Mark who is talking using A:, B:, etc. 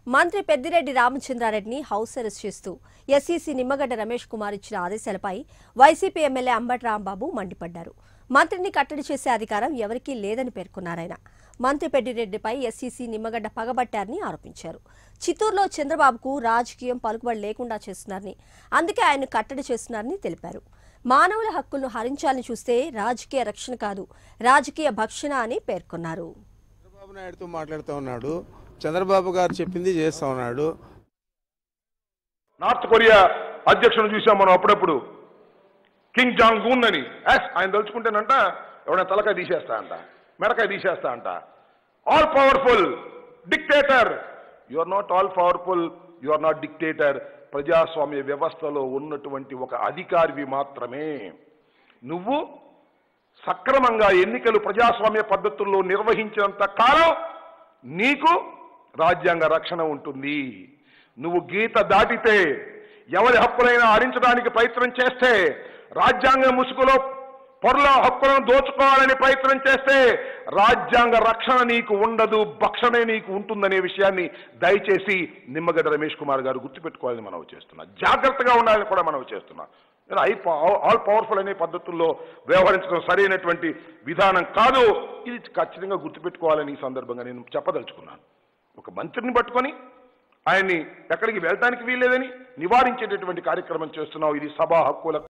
A: మంత్రి పెద్దిరెడ్డి రామచంద్రారెడ్డిని house arrest చేస్తూ ఎస్ఈసీ నిమ్మగడ్డ రమేష్ కుమార్ ఇచ్చిన ఆదేశాలపై వైసీపీ ఎమ్మెల్యే అంబటి రాంబాబు మండిపడ్డారు మంత్రిని కట్టడి చేసే అధికారం ఎవరికీ లేదని పేర్కొన్నారాయన మంత్రి పెద్దిరెడ్డిపై ఎస్ఈసీ నిమ్మగడ్డ పగబట్టారని ఆరోపించారు చిత్తూరులో చంద్రబాబుకు రాజకీయం పలుకుబడి లేకుండా చేస్తున్నారని అందుకే ఆయన కట్టడి చేస్తున్నారని తెలిపారు మానవుల హక్కులను హరించాలని చూస్తే రాజకీయ రక్షణ కాదు రాజకీయ భక్షణ అని పేర్కొన్నారు
B: చంద్రబాబు నాయుడుతో మాట్లాడుతూ ఉన్నాడు చంద్రబాబు గారు చెప్పింది చేస్తా ఉన్నాడు
C: నార్త్ కొరియా అధ్యక్షుని చూసాం మనం అప్పుడప్పుడు కింగ్ జాంగ్ గూన్ అని ఎస్ ఆయన తలుచుకుంటేనంట ఎవడైనా తలకాయ తీసేస్తా అంట మెడకాయ తీసేస్తా అంట all powerful dictator you are not all powerful you are not dictator ప్రజాస్వామ్య వ్యవస్థలో ఉన్నటువంటి ఒక అధికారివి మాత్రమే నువ్వు సక్రమంగా ఎన్నికలు ప్రజాస్వామ్య పద్ధతుల్లో నిర్వహించినంత కాలం నీకు రాజ్యాంగ రక్షణ ఉంటుంది నువ్వు గీత దాటితే ఎవరి హక్కులైనా హరించడానికి ప్రయత్నం చేస్తే రాజ్యాంగ ముసుగులో పొరల హక్కులను దోచుకోవాలని ప్రయత్నం చేస్తే రాజ్యాంగ రక్షణ నీకు ఉండదు భక్షణే నీకు ఉంటుందనే విషయాన్ని దయచేసి నిమ్మగడ్డ రమేష్ కుమార్ గారు గుర్తుపెట్టుకోవాలని మనం చేస్తున్నా జాగ్రత్తగా ఉండాలని కూడా మనం చేస్తున్నా నేను ఐ ఆల్ పవర్ఫుల్ అనే పద్ధతుల్లో వ్యవహరించడం సరైనటువంటి విధానం కాదు ఇది ఖచ్చితంగా గుర్తుపెట్టుకోవాలని ఈ సందర్భంగా నేను చెప్పదలుచుకున్నాను ఒక మంత్రిని పట్టుకొని ఆయన్ని ఎక్కడికి వెళ్ళటానికి వీల్లేదని నివారించేటటువంటి కార్యక్రమం చేస్తున్నావు ఇది సభా హక్కుల